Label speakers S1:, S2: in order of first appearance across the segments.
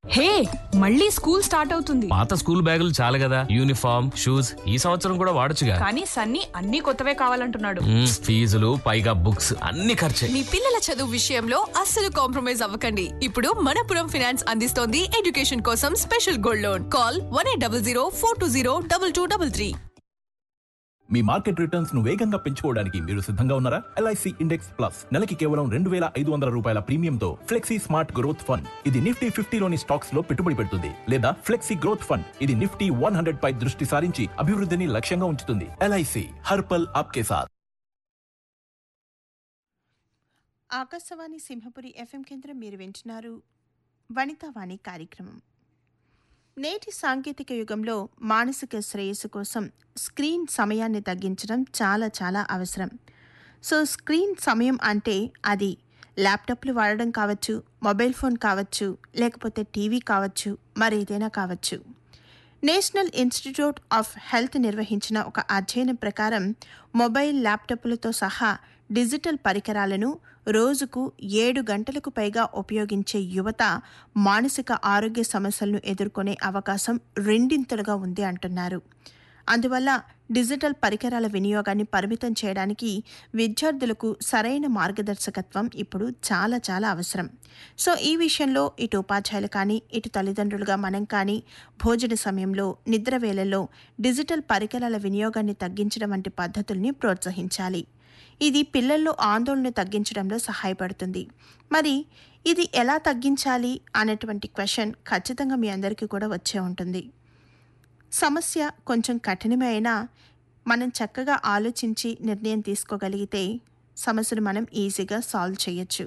S1: హే మళ్ళీ school start అవుతుంది
S2: పాత స్కూల్ బ్యాగులు చాలు కదా యూనిఫామ్ షూస్ ఈ సంవత్సరం కూడా వాడొచ్చుగా
S1: కానీ సన్నీ అన్ని కొత్తవే కావాలంటున్నాడు
S2: మ్మ్, ఫీజులు పైగా బుక్స్ అన్ని ఖర్చే
S3: మీ పిల్లల చదువు విషయంలో అస్సలు కాంప్రమైజ్ అవ్వకండి ఇప్పుడు మనపురం ఫినాన్స్ అందిస్తోంది ఎడ్యుకేషన్ కోసం special gold loan call one eight double zero four two zero double two double three
S4: మీ మార్కెట్ రిటర్న్స్ ను వేగంగా పెంచుకోవడానికి మీరు సిద్ధంగా ఉన్నారా ఎల్ఐసి ఇండెక్స్ ప్లస్ నెలకి కేవలం రెండు వేల ఐదు వందల రూపాయల ప్రీమియంతో ఫ్లెక్సీ స్మార్ట్ గ్రోత్ ఫండ్ ఇది నిఫ్టీ ఫిఫ్టీలోని స్టాక్స్ లో పెట్టుబడి పెడుతుంది లేదా ఫ్లెక్సీ గ్రోత్ ఫండ్ ఇది నిఫ్టీ వన్ హండ్రెడ్ పై దృష్టి సారించి అభివృద్ధిని లక్ష్యంగా ఉంచుతుంది ఎల్ఐసి హర్పల్ ఆప్కే సాథ్
S5: ఆకాశవాణి సింహపురి ఎఫ్ఎం కేంద్రం మీరు వింటున్నారు వనితావాణి కార్యక్రమం నేటి సాంకేతిక యుగంలో మానసిక శ్రేయస్సు కోసం స్క్రీన్ సమయాన్ని తగ్గించడం చాలా చాలా అవసరం సో స్క్రీన్ సమయం అంటే అది ల్యాప్టాప్లు వాడడం కావచ్చు మొబైల్ ఫోన్ కావచ్చు లేకపోతే టీవీ కావచ్చు మరేదైనా కావచ్చు నేషనల్ ఇన్స్టిట్యూట్ ఆఫ్ హెల్త్ నిర్వహించిన ఒక అధ్యయనం ప్రకారం మొబైల్ ల్యాప్టాప్లతో సహా డిజిటల్ పరికరాలను రోజుకు ఏడు గంటలకు పైగా ఉపయోగించే యువత మానసిక ఆరోగ్య సమస్యలను ఎదుర్కొనే అవకాశం రెండింతలుగా ఉంది అంటున్నారు అందువల్ల డిజిటల్ పరికరాల వినియోగాన్ని పరిమితం చేయడానికి విద్యార్థులకు సరైన మార్గదర్శకత్వం ఇప్పుడు చాలా చాలా అవసరం సో ఈ విషయంలో ఇటు ఉపాధ్యాయులు కానీ ఇటు తల్లిదండ్రులుగా మనం కానీ భోజన సమయంలో నిద్ర వేళల్లో డిజిటల్ పరికరాల వినియోగాన్ని తగ్గించడం వంటి పద్ధతుల్ని ప్రోత్సహించాలి ఇది పిల్లల్లో ఆందోళన తగ్గించడంలో సహాయపడుతుంది మరి ఇది ఎలా తగ్గించాలి అనేటువంటి క్వశ్చన్ ఖచ్చితంగా మీ అందరికీ కూడా వచ్చే ఉంటుంది సమస్య కొంచెం కఠినమే అయినా మనం చక్కగా ఆలోచించి నిర్ణయం తీసుకోగలిగితే సమస్యను మనం ఈజీగా సాల్వ్ చేయొచ్చు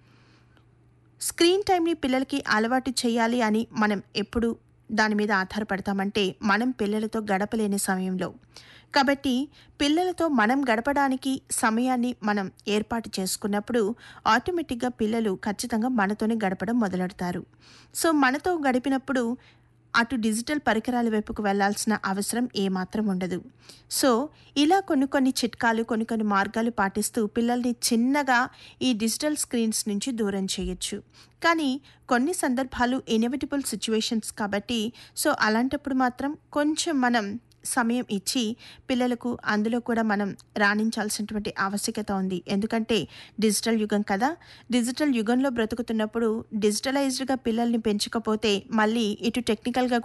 S5: స్క్రీన్ టైంని పిల్లలకి అలవాటు చేయాలి అని మనం ఎప్పుడు దాని మీద ఆధారపడతామంటే మనం పిల్లలతో గడపలేని సమయంలో కాబట్టి పిల్లలతో మనం గడపడానికి సమయాన్ని మనం ఏర్పాటు చేసుకున్నప్పుడు ఆటోమేటిక్గా పిల్లలు ఖచ్చితంగా మనతోనే గడపడం మొదలెడతారు సో మనతో గడిపినప్పుడు అటు డిజిటల్ పరికరాల వైపుకు వెళ్లాల్సిన అవసరం ఏమాత్రం ఉండదు సో ఇలా కొన్ని కొన్ని చిట్కాలు కొన్ని కొన్ని మార్గాలు పాటిస్తూ పిల్లల్ని చిన్నగా ఈ డిజిటల్ స్క్రీన్స్ నుంచి దూరం చేయొచ్చు కానీ కొన్ని సందర్భాలు ఇన్ఎవిటబుల్ సిచ్యువేషన్స్ కాబట్టి సో అలాంటప్పుడు మాత్రం కొంచెం మనం సమయం ఇచ్చి పిల్లలకు అందులో కూడా మనం రాణించాల్సినటువంటి ఆవశ్యకత ఉంది ఎందుకంటే డిజిటల్ యుగం కదా డిజిటల్ యుగంలో బ్రతుకుతున్నప్పుడు డిజిటలైజ్డ్గా పిల్లల్ని పెంచకపోతే మళ్ళీ ఇటు టెక్నికల్గా